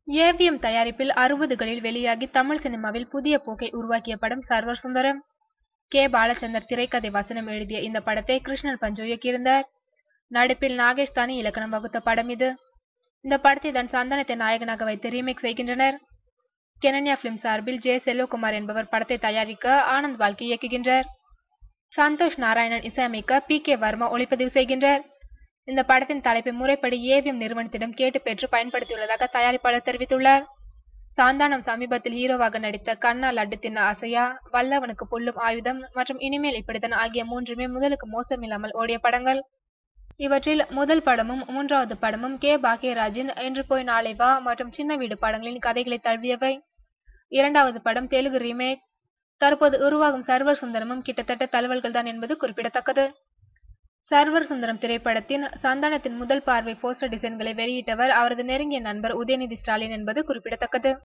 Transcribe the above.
AVM தயாரிப்பில் அறுபதுகளில் வெளியாகி தமிழ் சினிமாவில் புதிய போக்கை உருவாக்கிய படம் சர்வர் சுந்தரம் கே பாலச்சந்தர் திரைக்கதை வசனம் எழுதிய இந்த படத்தை கிருஷ்ணன் பஞ்சு இயக்கியிருந்தார் நடிப்பில் நாகேஷ் தானி இலக்கணம் வகுத்த படம் இது இந்த படத்தை தன் சந்தானத்தை நாயகனாக வைத்து ரீமேக் செய்கின்றனர் கெனன்யா பிலிம் சார்பில் ஜே செல்வகுமார் என்பவர் படத்தை தயாரிக்க ஆனந்த் வாழ்க்கை இயக்குகின்றார் சந்தோஷ் நாராயணன் இசையமைக்க பி கே வர்மா ஒளிப்பதிவு செய்கின்றார் இந்த படத்தின் தலைப்பை முறைப்படி ஏவிஎம் நிறுவனத்திடம் கேட்டு பெற்று பயன்படுத்தியுள்ளதாக தயாரிப்பாளர் தெரிவித்துள்ளார் சாந்தானம் சமீபத்தில் ஹீரோவாக நடித்த கண்ணா லட்டு தின்ன அசையா வல்லவனுக்கு புல்லும் ஆயுதம் மற்றும் இனிமேல் இப்படித்தான் ஆகிய மூன்றுமே முதலுக்கு மோசமில்லாமல் ஓடிய படங்கள் இவற்றில் முதல் படமும் மூன்றாவது படமும் கே பாக்யராஜின் என்று போய் நாளை வா மற்றும் சின்ன வீடு படங்களின் கதைகளை தழுவியவை இரண்டாவது படம் தெலுங்கு ரீமேக் தற்போது உருவாகும் சர்வர் சுந்தரமும் கிட்டத்தட்ட தழுவல்கள் தான் என்பது குறிப்பிடத்தக்கது சர்வர் சுந்தரம் திரைப்படத்தின் சந்தானத்தின் முதல் பார்வை போஸ்டர் டிசைன்களை வெளியிட்டவர் அவரது நெருங்கிய நண்பர் உதயநிதி ஸ்டாலின் என்பது குறிப்பிடத்தக்கது